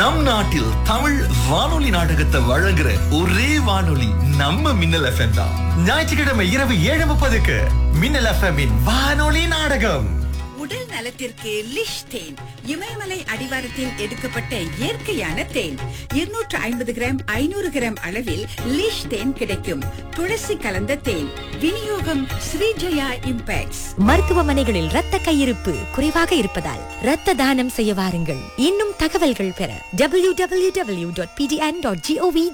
நம் நாட்டில் தமிழ் வானொலி நாடகத்தை வழங்குற ஒரே வானொலி நம்ம மின்னல் எஃப்எம் தான் ஞாயிற்றுக்கிழமை இரவு ஏழு முப்பதுக்கு மின்னல் எஃப்எம் வானொலி நாடகம் உடல் நலத்திற்கு லிஷ் தேன் இமயமலை அடிவாரத்தில் எடுக்கப்பட்ட இயற்கையான தேன் இருநூற்று ஐம்பது கிராம் ஐநூறு கிராம் அளவில் லிஷ் தேன் கிடைக்கும் துளசி கலந்த தேன் விநியோகம் ஸ்ரீஜயா இம்பேக்ட்ஸ் மருத்துவமனைகளில் இரத்த கையிருப்பு குறைவாக இருப்பதால் இரத்த தானம் செய்ய வாருங்கள் இன்னும் தகவல்கள் பெற www.pdn.gov